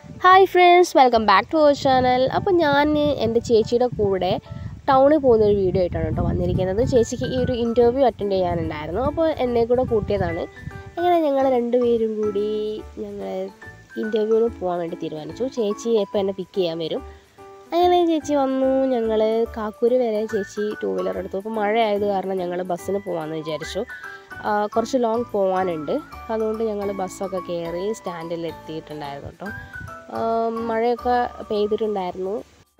Hi friends welcome back to our channel അപ്പോൾ ഞാൻ എൻ്റെ ചേച്ചിയുടെ കൂടെ ടൗണിൽ പോകുന്ന ഒരു വീഡിയോ ആയിട്ടാണ് കേട്ടോ വന്നിരിക്കുന്നത് ചേച്ചിക്ക് ഈ ഒരു ഇൻ്റർവ്യൂ അറ്റൻഡ് ചെയ്യാനുണ്ടായിരുന്നു അപ്പോൾ എന്നെ കൂടെ കൂട്ടിയതാണ് അങ്ങനെ ഞങ്ങൾ രണ്ടുപേരും കൂടി ഞങ്ങൾ ഇൻ്റർവ്യൂവിന് പോകാൻ വേണ്ടി തീരുമാനിച്ചു ചേച്ചി എപ്പോൾ എന്നെ പിക്ക് ചെയ്യാൻ വരും അങ്ങനെ ചേച്ചി വന്നു ഞങ്ങൾ കാക്കൂര് വരെ ചേച്ചി ടൂ വീലർ എടുത്തു അപ്പോൾ മഴ ആയത് കാരണം ഞങ്ങൾ ബസ്സിന് പോകാമെന്ന് വിചാരിച്ചു ആ, കുറച്ച് ലോങ് പോകാനുണ്ട് അതുകൊണ്ട് ഞങ്ങൾ ബസ്സൊക്കെ കയറി സ്റ്റാൻഡിൽ എത്തിയിട്ടുണ്ടായിരുന്നു കേട്ടോ ആ, മഴയൊക്കെ പെയ്തിട്ടുണ്ടായിരുന്നു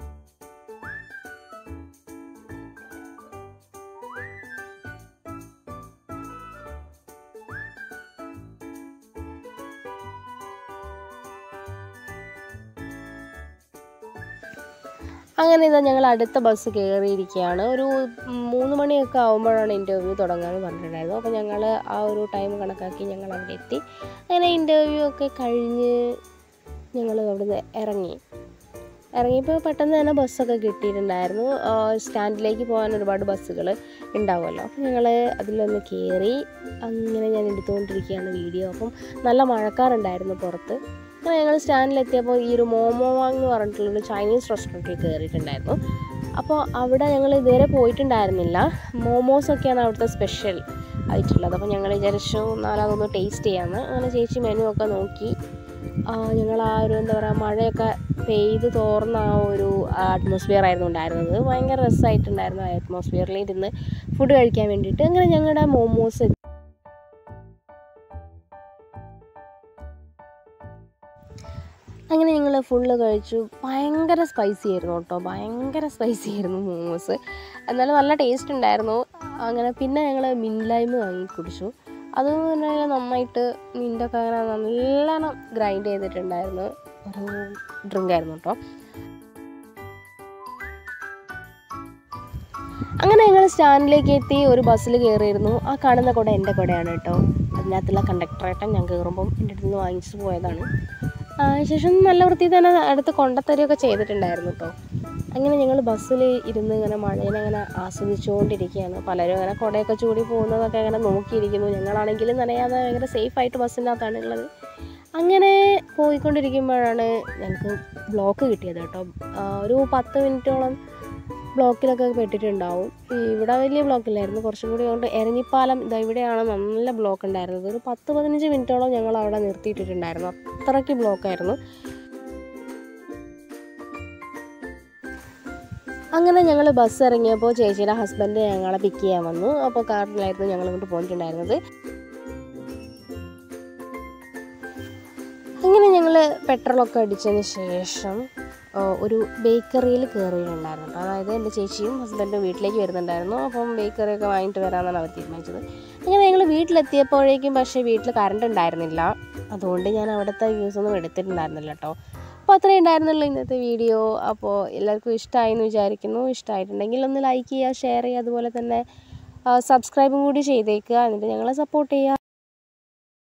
അങ്ങനെ ഇതാ ഞങ്ങൾ അടുത്ത ബസ് കയറിയിരിക്കുകയാണ് ഒരു മൂന്ന് മണിയൊക്കെ ആകുമ്പോഴാണ് ഇൻ്റർവ്യൂ തുടങ്ങാമെന്ന് പറഞ്ഞിട്ടുണ്ടായിരുന്നു അപ്പോൾ ഞങ്ങൾ ആ ഒരു ടൈം കണക്കാക്കി ഞങ്ങൾ അവിടെ എത്തി അങ്ങനെ ഇൻ്റർവ്യൂ ഒക്കെ കഴിഞ്ഞ് ഞങ്ങൾ അവിടുന്ന് ഇറങ്ങി ഇറങ്ങിയപ്പോൾ പെട്ടെന്ന് തന്നെ ബസ്സൊക്കെ കിട്ടിയിട്ടുണ്ടായിരുന്നു ആ, സ്റ്റാൻഡിലേക്ക് പോകാൻ ഒരുപാട് ബസ്സുകൾ ഉണ്ടാവുമല്ലോ അപ്പോൾ ഞങ്ങൾ അതിലൊന്ന് കയറി അങ്ങനെ ഞാൻ എടുത്തുകൊണ്ടിരിക്കുകയാണ് വീഡിയോ അപ്പം നല്ല മഴക്കാറുണ്ടായിരുന്നു പുറത്ത് അങ്ങനെ ഞങ്ങൾ സ്റ്റാൻഡിലെത്തിയപ്പോൾ ഈ ഒരു മോമോ വാങ് എന്ന് പറഞ്ഞിട്ടുള്ളൊരു ചൈനീസ് റെസ്റ്റോറൻറ്റിൽ കയറിയിട്ടുണ്ടായിരുന്നു അപ്പോൾ അവിടെ ഞങ്ങൾ ഇതുവരെ പോയിട്ടുണ്ടായിരുന്നില്ല മോമോസൊക്കെയാണ് അവിടുത്തെ സ്പെഷ്യൽ ആയിട്ടുള്ളത് അപ്പോൾ ഞങ്ങൾ വിചാരിച്ചു എന്നാൽ അതൊന്ന് ടേസ്റ്റ് ചെയ്യാമെന്ന് അങ്ങനെ ചേച്ചി മെനു ഒക്കെ നോക്കി ആ, ഞങ്ങൾ ആ ഒരു എന്താ പറയുക മഴയൊക്കെ പെയ്ത് തോർന്ന ആ ഒരു അറ്റ്മോസ്ഫിയർ ആയിരുന്നു ഉണ്ടായിരുന്നത് ഭയങ്കര രസമായിട്ടുണ്ടായിരുന്നു ആ അറ്റ്മോസ്ഫിയറിൽ ഇരുന്ന് ഫുഡ് കഴിക്കാൻ വേണ്ടിയിട്ട് അങ്ങനെ ഞങ്ങളുടെ മോമോസ് അങ്ങനെ ഞങ്ങൾ ഫുള്ള് കഴിച്ചു ഭയങ്കര സ്പൈസി ആയിരുന്നു കേട്ടോ ഭയങ്കര സ്പൈസി ആയിരുന്നു മോമോസ് എന്നാലും നല്ല ടേസ്റ്റ് ഉണ്ടായിരുന്നു അങ്ങനെ പിന്നെ ഞങ്ങൾ മിൻലൈമ് വാങ്ങി കുടിച്ചു അതെന്ന് പറഞ്ഞാൽ നന്നായിട്ട് മിൻ്റൊക്കെ അങ്ങനെ നല്ലോണം ഗ്രൈൻഡ് ചെയ്തിട്ടുണ്ടായിരുന്നു ഒരു ഡ്രിങ്ക് ആയിരുന്നു കേട്ടോ അങ്ങനെ ഞങ്ങൾ സ്റ്റാൻഡിലേക്ക് എത്തി ഒരു ബസ്സിൽ കയറിയിരുന്നു ആ കാണുന്ന കുട എൻ്റെ കുടയാണ് കേട്ടോ അതിനകത്തുള്ള കണ്ടക്ടറേട്ടൻ ഞാൻ കയറുമ്പം എൻ്റെ അടുത്ത് നിന്ന് വാങ്ങിച്ചു പോയതാണ് ആ, ശേഷം നല്ല വൃത്തി തന്നെ അടുത്ത് കൊണ്ടത്തരികയൊക്കെ ചെയ്തിട്ടുണ്ടായിരുന്നു കേട്ടോ അങ്ങനെ ഞങ്ങൾ ബസ്സിൽ ഇരുന്ന് ഇങ്ങനെ മഴേനെ അങ്ങനെ ആസ്വദിച്ചുകൊണ്ടിരിക്കുകയാണ് പലരും അങ്ങനെ കുടയൊക്കെ ചൂടി പോകുന്നതൊക്കെ അങ്ങനെ നോക്കിയിരിക്കുന്നു ഞങ്ങളാണെങ്കിലും നനയാതെ ഭയങ്കര സേഫായിട്ട് ബസ്സിനകത്താണ് ഉള്ളത് അങ്ങനെ പോയിക്കൊണ്ടിരിക്കുമ്പോഴാണ് ഞങ്ങൾക്ക് ബ്ലോക്ക് കിട്ടിയത് കേട്ടോ ആ, ഒരു പത്ത് മിനിറ്റോളം ബ്ലോക്കിലൊക്കെ പെട്ടിട്ടുണ്ടാവും ഈ ഇവിടെ വലിയ ബ്ലോക്കില്ലായിരുന്നു കുറച്ചും കൂടി കൊണ്ട് എരഞ്ഞിപ്പാലം ഇതാ ഇവിടെയാണ് നല്ല ബ്ലോക്ക് ഉണ്ടായിരുന്നത് ഒരു പത്ത് പതിനഞ്ച് മിനിറ്റോളം ഞങ്ങൾ അവിടെ നിർത്തിയിട്ടിട്ടുണ്ടായിരുന്നു അത്രയ്ക്ക് ബ്ലോക്കായിരുന്നു അങ്ങനെ ഞങ്ങൾ ബസ് ഇറങ്ങിയപ്പോൾ ചേച്ചിയുടെ ഹസ്ബൻഡ് ഞങ്ങളെ പിക്ക് ചെയ്യാൻ വന്നു അപ്പോൾ കാറിലായിരുന്നു ഞങ്ങൾ ഇങ്ങോട്ട് പോയിട്ടുണ്ടായിരുന്നത് അങ്ങനെ ഞങ്ങൾ പെട്രോളൊക്കെ അടിച്ചതിന് ശേഷം ആ, ഒരു ബേക്കറിയിൽ കയറിയിട്ടുണ്ടായിരുന്നു കേട്ടോ. അതായത് എൻ്റെ ചേച്ചിയും ഹസ്ബൻഡും വീട്ടിലേക്ക് വരുന്നുണ്ടായിരുന്നു അപ്പം ബേക്കറിയൊക്കെ വാങ്ങിയിട്ട് വരാമെന്നാണ് അവർ തീരുമാനിച്ചത് അങ്ങനെ ഞങ്ങൾ വീട്ടിലെത്തിയപ്പോഴേക്കും പക്ഷേ വീട്ടിൽ കറണ്ട് ഉണ്ടായിരുന്നില്ല അതുകൊണ്ട് ഞാൻ അവിടുത്തെ വ്യൂസ് ഒന്നും എടുത്തിട്ടുണ്ടായിരുന്നില്ല കേട്ടോ അപ്പോൾ അത്രയും ഉണ്ടായിരുന്നുള്ളൂ ഇന്നത്തെ വീഡിയോ അപ്പോൾ എല്ലാവർക്കും ഇഷ്ടമായി എന്ന് വിചാരിക്കുന്നു ഇഷ്ടമായിട്ടുണ്ടെങ്കിൽ ഒന്ന് ലൈക്ക് ചെയ്യുക ഷെയർ ചെയ്യുക അതുപോലെ തന്നെ സബ്സ്ക്രൈബും കൂടി ചെയ്തേക്കുക എന്നിട്ട് ഞങ്ങളെ സപ്പോർട്ട് ചെയ്യുക